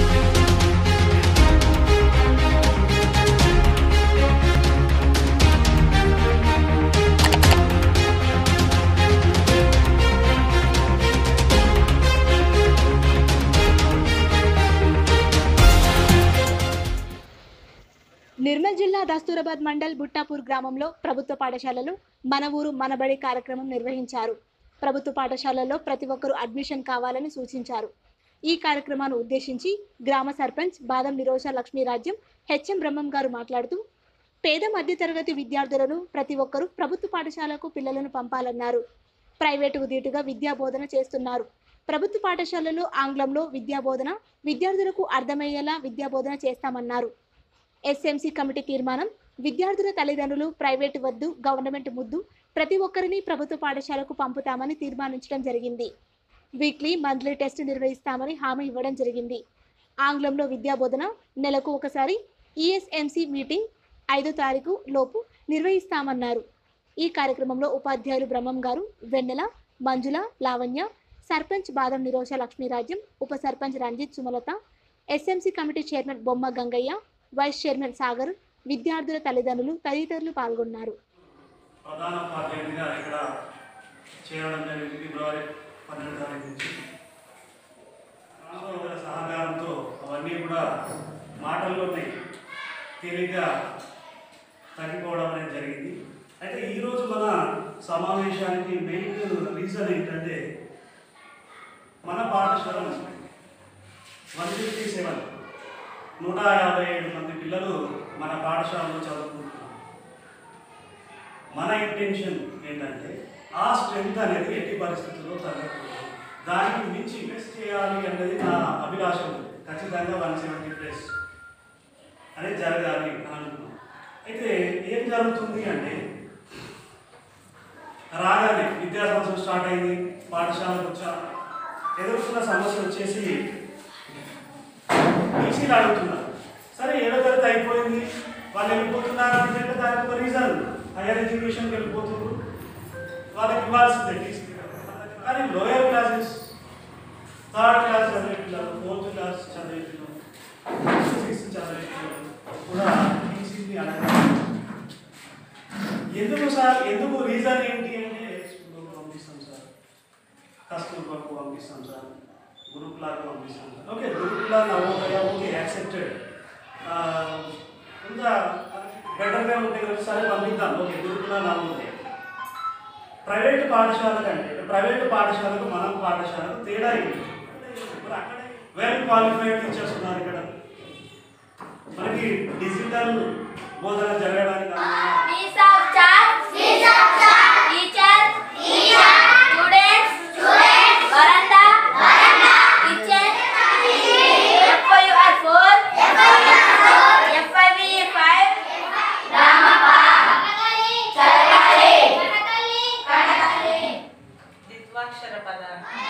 నిర్మల్ జిల్లా దస్తూరాబాద్ మండల్ బుట్టాపూర్ గ్రామంలో ప్రభుత్వ పాఠశాలలు మన ఊరు మనబడి కార్యక్రమం నిర్వహించారు ప్రభుత్వ పాఠశాలల్లో ప్రతి ఒక్కరూ అడ్మిషన్ కావాలని సూచించారు ఈ కార్యక్రమాన్ని ఉద్దేశించి గ్రామ సర్పంచ్ బాదం నిరోష లక్ష్మీరాజ్యం హెచ్ఎం బ్రహ్మం గారు మాట్లాడుతూ పేద మధ్యతరగతి విద్యార్థులను ప్రతి ఒక్కరూ ప్రభుత్వ పాఠశాలకు పిల్లలను పంపాలన్నారు ప్రైవేటుకు దీటుగా విద్యా బోధన చేస్తున్నారు ప్రభుత్వ పాఠశాలలో ఆంగ్లంలో విద్యా బోధన విద్యార్థులకు అర్థమయ్యేలా విద్యా బోధన చేస్తామన్నారు ఎస్ఎంసి కమిటీ తీర్మానం విద్యార్థుల తల్లిదండ్రులు ప్రైవేటు వద్దు గవర్నమెంట్ ముద్దు ప్రతి ఒక్కరిని ప్రభుత్వ పాఠశాలకు పంపుతామని తీర్మానించడం జరిగింది వీక్లీ మంత్లీ టెస్ట్ నిర్వహిస్తామని హామీ ఇవ్వడం జరిగింది ఆంగ్లంలో విద్యా బోధన నెలకు ఒకసారి ఈఎస్ఎంసి మీటింగ్ ఐదో తారీఖు లోపు నిర్వహిస్తామన్నారు ఈ కార్యక్రమంలో ఉపాధ్యాయులు బ్రహ్మం గారు వెన్నెల మంజుల లావణ్య సర్పంచ్ బాదం నిరోష లక్ష్మీరాజ్యం ఉప sarpanch Ranjith Sumalatha SMC committee chairman Bomma Gangaiah vice chairman Sagar విద్యార్థుల తల్లిదండ్రులు తదితరులు పాల్గొన్నారు ప్రధాన ఉపాధ్యాయుడిగా ఇక్కడ చేయడం జరిగింది ఫిబ్రవరి పన్నెండు తారీఖు నుంచి సహోదర సహకారంతో అవన్నీ కూడా మాటల్లోనే తేలిగ్గా తగ్గిపోవడం అనేది జరిగింది అయితే ఈరోజు మన సమావేశానికి మెయిన్ రీజన్ ఏంటంటే మన పాఠశాల వన్ ఫిఫ్టీ సెవెన్ నూట యాభై ఏడు మంది పిల్లలు మన పాఠశాలలో చదువుకుంటున్నారు మన ఇంటెన్షన్ ఏంటంటే ఆ స్ట్రెంగ్త్ అనేది ఎట్టి పరిస్థితుల్లో తగ్గకూడదు దానికి మించి ఇన్వెస్ట్ చేయాలి అనేది నా అభిలాషం ఖచ్చితంగా వన్ సెవెంటీ ప్లస్ అనేది జరగాలి అని అనుకున్నాం అయితే ఏం జరుగుతుంది అంటే రాగానే విద్యా సంవత్సరం స్టార్ట్ అయింది పాఠశాలకు వచ్చా ఎదుర్కొన్న సమస్య వచ్చేసి టీసీలు అడుగుతున్నారు సరే ఏడో తరగతి అయిపోయింది వాళ్ళు వెళ్ళిపోతున్నారు అంటే దానికి ఒక రీజన్ హైయర్ ఎడ్యుకేషన్కి వెళ్ళిపోతున్నారు వాళ్ళకి ఇవ్వాల్సిందే టీసీ కానీ లోయర్ క్లాసెస్ థర్డ్ క్లాస్ చదివే పిల్లలు ఫోర్త్ క్లాస్ చదివే పిల్లలు సిక్స్త్ చదివే పిల్లలు కూడా టీసీని అడగాలి ఎందుకు సార్ ఎందుకు రీజన్ ఏంటి అంటే స్కూల్కి పంపిస్తాం సార్ కస్తూర్బాకు పంపిస్తాం సార్ గురుకులాకు పంపిస్తాం sir okay Gurukula Navodaya okay accepted ఇంకా బెటర్గా ఉంటే కదా సరే పంపిద్దాం ఓకే గురుకులా నవోదయ ప్రైవేట్ పాఠశాల కంటే ప్రైవేట్ పాఠశాలకు మనం పాఠశాలకు తేడా ఏంటి ఇప్పుడు అక్కడ వెల్ క్వాలిఫైడ్ టీచర్స్ ఉన్నారు ఇక్కడ మనకి డిజిటల్ బోధన జరగడానికి అనుగుణంగా Piece of chart. Piece of chart. Teacher. Teacher. Students. Students. Varanda. Varanda. Kitchen. FIUR four. FIUR four. FIV five. Ramappa. Chakali. Chakali. Chakali. ద్విత్వాక్షర పదాలు